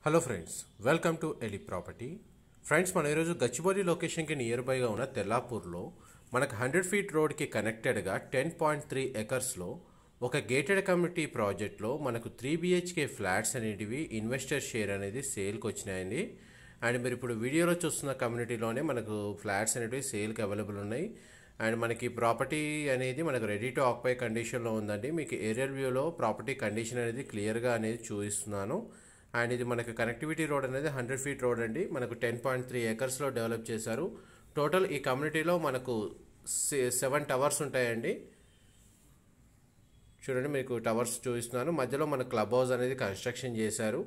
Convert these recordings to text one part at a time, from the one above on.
hello friends welcome to Eli property friends మన ఈరోజు గచ్చిబౌలి లొకేషన్కి నియర్ బైగా ఉన్న తెల్లాపూర్లో మనకు హండ్రెడ్ ఫీట్ రోడ్కి కనెక్టెడ్గా టెన్ పాయింట్ త్రీ ఎకర్స్లో ఒక గేటెడ్ కమ్యూనిటీ ప్రాజెక్ట్లో మనకు త్రీ బిహెచ్కే ఫ్లాట్స్ అనేటివి ఇన్వెస్టర్ షేర్ అనేది సేల్కి వచ్చినాయండి అండ్ మీరు ఇప్పుడు వీడియోలో చూస్తున్న కమ్యూనిటీలోనే మనకు ఫ్లాట్స్ అనేటివి సేల్కి అవైలబుల్ ఉన్నాయి అండ్ మనకి ప్రాపర్టీ అనేది మనకు రెడీ టు ఆక్యుపై కండిషన్లో ఉందండి మీకు ఏరియల్ వ్యూలో ప్రాపర్టీ కండిషన్ అనేది క్లియర్గా అనేది చూపిస్తున్నాను అండ్ ఇది మనకు కనెక్టివిటీ రోడ్ అనేది హండ్రెడ్ ఫీట్ రోడ్ అండి మనకు టెన్ పాయింట్ త్రీ ఎకర్స్లో డెవలప్ చేశారు టోటల్ ఈ కమ్యూనిటీలో మనకు సెవెన్ టవర్స్ ఉంటాయండి చూడండి మీకు టవర్స్ చూపిస్తున్నాను మధ్యలో మన క్లబ్ హౌస్ అనేది కన్స్ట్రక్షన్ చేశారు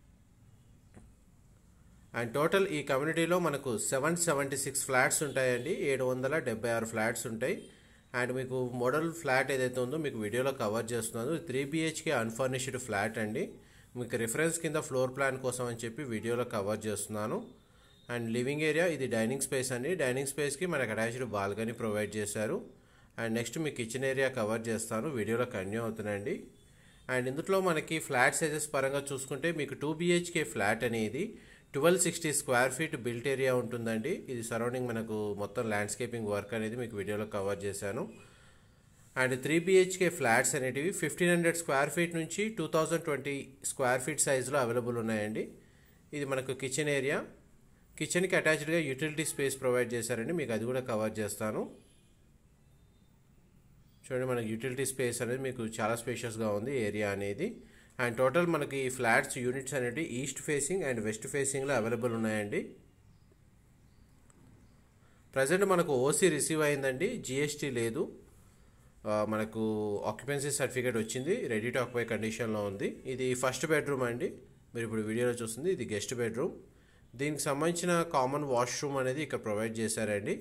అండ్ టోటల్ ఈ కమ్యూనిటీలో మనకు సెవెన్ సెవెంటీ సిక్స్ ఫ్లాట్స్ ఉంటాయండి ఏడు వందల డెబ్బై ఆరు ఫ్లాట్స్ ఉంటాయి అండ్ మీకు మోడల్ ఫ్లాట్ ఏదైతే ఉందో మీకు వీడియోలో కవర్ చేస్తున్నాను త్రీ బిహెచ్కే అన్ఫర్నిష్డ్ ఫ్లాట్ అండి మీకు రిఫరెన్స్ కింద ఫ్లోర్ ప్లాన్ కోసం అని చెప్పి వీడియోలో కవర్ చేస్తున్నాను అండ్ లివింగ్ ఏరియా ఇది డైనింగ్ స్పేస్ అండి డైనింగ్ స్పేస్కి మనకు అటాచ్డ్ బాల్కనీ ప్రొవైడ్ చేశారు అండ్ నెక్స్ట్ మీ కిచెన్ ఏరియా కవర్ చేస్తాను వీడియోలో కంటిన్యూ అవుతున్నాయండి అండ్ ఇందులో మనకి ఫ్లాట్ సైజెస్ పరంగా చూసుకుంటే మీకు టూ బిహెచ్కే ఫ్లాట్ అనేది twelve sixty square feet built area ఉంటుందండి ఇది సరౌండింగ్ మనకు మొత్తం ల్యాండ్స్కేపింగ్ వర్క్ అనేది మీకు వీడియోలో కవర్ చేశాను అండ్ త్రీ బిహెచ్కే ఫ్లాట్స్ అనేటివి ఫిఫ్టీన్ హండ్రెడ్ స్క్వేర్ ఫీట్ నుంచి two thousand twenty square feet సైజులో అవైలబుల్ ఉన్నాయండి ఇది మనకు కిచెన్ ఏరియా కిచెన్కి అటాచ్డ్గా యూటిలిటీ స్పేస్ ప్రొవైడ్ చేశారండి మీకు అది కూడా కవర్ చేస్తాను చూడండి మనకి యూటిలిటీ స్పేస్ అనేది మీకు చాలా స్పేషియస్గా ఉంది ఏరియా అనేది అండ్ టోటల్ మనకి ఈ ఫ్లాట్స్ యూనిట్స్ అనేవి ఈస్ట్ ఫేసింగ్ అండ్ వెస్ట్ ఫేసింగ్లో అవైలబుల్ ఉన్నాయండి ప్రజెంట్ మనకు ఓసీ రిసీవ్ అయిందండి జిఎస్టీ లేదు మనకు ఆక్యుపెన్సీ సర్టిఫికేట్ వచ్చింది రెడీ టు ఆక్యుపై కండిషన్లో ఉంది ఇది ఫస్ట్ బెడ్రూమ్ అండి మీరు ఇప్పుడు వీడియోలో చూస్తుంది ఇది గెస్ట్ బెడ్రూమ్ దీనికి సంబంధించిన కామన్ వాష్రూమ్ అనేది ఇక్కడ ప్రొవైడ్ చేశారండి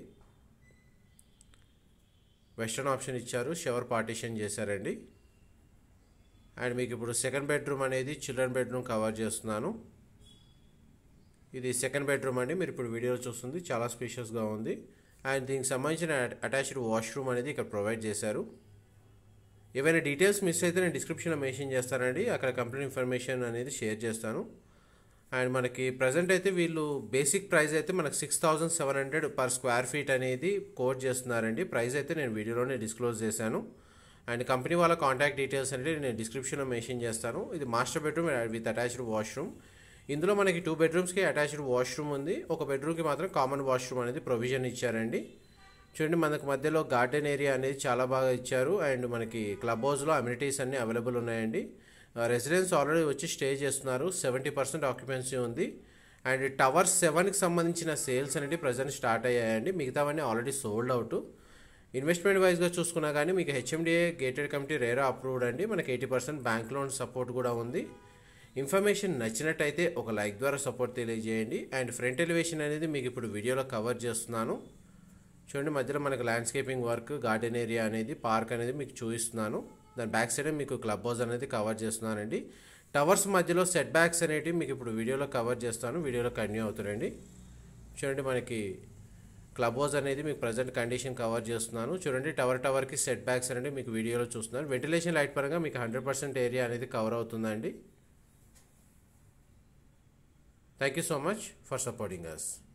వెస్టర్న్ ఆప్షన్ ఇచ్చారు షవర్ పార్టీషన్ చేశారండి అండ్ మీకు ఇప్పుడు సెకండ్ బెడ్రూమ్ అనేది చిల్డ్రన్ బెడ్రూమ్ కవర్ చేస్తున్నాను ఇది సెకండ్ బెడ్రూమ్ అండి మీరు ఇప్పుడు వీడియోలో చూస్తుంది చాలా స్పేషియస్గా ఉంది అండ్ దీనికి సంబంధించిన అటాచ్డ్ వాష్రూమ్ అనేది ఇక్కడ ప్రొవైడ్ చేశారు ఏవైనా డీటెయిల్స్ మిస్ అయితే నేను డిస్క్రిప్షన్లో మెన్షన్ చేస్తానండి అక్కడ కంప్లీట్ ఇన్ఫర్మేషన్ అనేది షేర్ చేస్తాను అండ్ మనకి ప్రజెంట్ అయితే వీళ్ళు బేసిక్ ప్రైస్ అయితే మనకు six thousand seven hundred per square feet అనేది కోట్ చేస్తున్నారండి ప్రైస్ అయితే నేను వీడియోలోనే డిస్క్లోజ్ చేశాను అండ్ కంపెనీ వాళ్ళ కాంటాక్ట్ డీటెయిల్స్ అనేది నేను డిస్క్రిప్షన్లో మెన్షన్ చేస్తాను ఇది master bedroom with attached washroom ఇందులో మనకి టూ బెడ్రూమ్స్కి అటాచ్డ్ వాష్రూమ్ ఉంది ఒక బెడ్రూమ్కి మాత్రం కామన్ వాష్రూమ్ అనేది ప్రొవిజన్ ఇచ్చారండి చూడండి మనకు మధ్యలో గార్డెన్ ఏరియా అనేది చాలా బాగా ఇచ్చారు అండ్ మనకి క్లబ్ హౌస్లో అమ్యూనిటీస్ అన్నీ అవైలబుల్ ఉన్నాయండి రెసిడెన్స్ ఆల్రెడీ వచ్చి స్టే చేస్తున్నారు సెవెంటీ పర్సెంట్ ఆక్యుపెన్సీ ఉంది అండ్ టవర్ సెవెన్కి సంబంధించిన సేల్స్ అనేవి ప్రజెంట్ స్టార్ట్ అయ్యాయండి మిగతావన్నీ ఆల్రెడీ సోల్డ్ అవుట్ ఇన్వెస్ట్మెంట్ వైజ్గా చూసుకున్నా కానీ మీకు HMDA gated committee RERA approved అండి మనకి eighty percent bank loan support కూడా ఉంది ఇన్ఫర్మేషన్ నచ్చినట్టయితే ఒక లైక్ ద్వారా సపోర్ట్ తెలియజేయండి అండ్ ఫ్రంట్ ఎలివేషన్ అనేది మీకు ఇప్పుడు వీడియోలో కవర్ చేస్తున్నాను చూడండి మధ్యలో మనకు ల్యాండ్స్కేపింగ్ వర్క్ గార్డెన్ ఏరియా అనేది పార్క్ అనేది మీకు చూపిస్తున్నాను దాని బ్యాక్ సైడ్ మీకు క్లబ్ హౌస్ అనేది కవర్ చేస్తున్నానండి టవర్స్ మధ్యలో సెట్ బ్యాక్స్ అనేటివి మీకు ఇప్పుడు వీడియోలో కవర్ చేస్తాను వీడియోలో కంటిన్యూ అవుతారండి చూడండి మనకి క్లబ్ హౌస్ అనేది మీకు ప్రజెంట్ కండిషన్ కవర్ చేస్తున్నాను చూడండి టవర్ టవర్కి సెట్ బ్యాక్స్ అనేది మీకు వీడియోలో చూస్తున్నాను వెంటిలేషన్ లైట్ పరంగా మీకు హండ్రెడ్ పర్సెంట్ ఏరియా అనేది కవర్ అవుతుందండి thank you so much for supporting us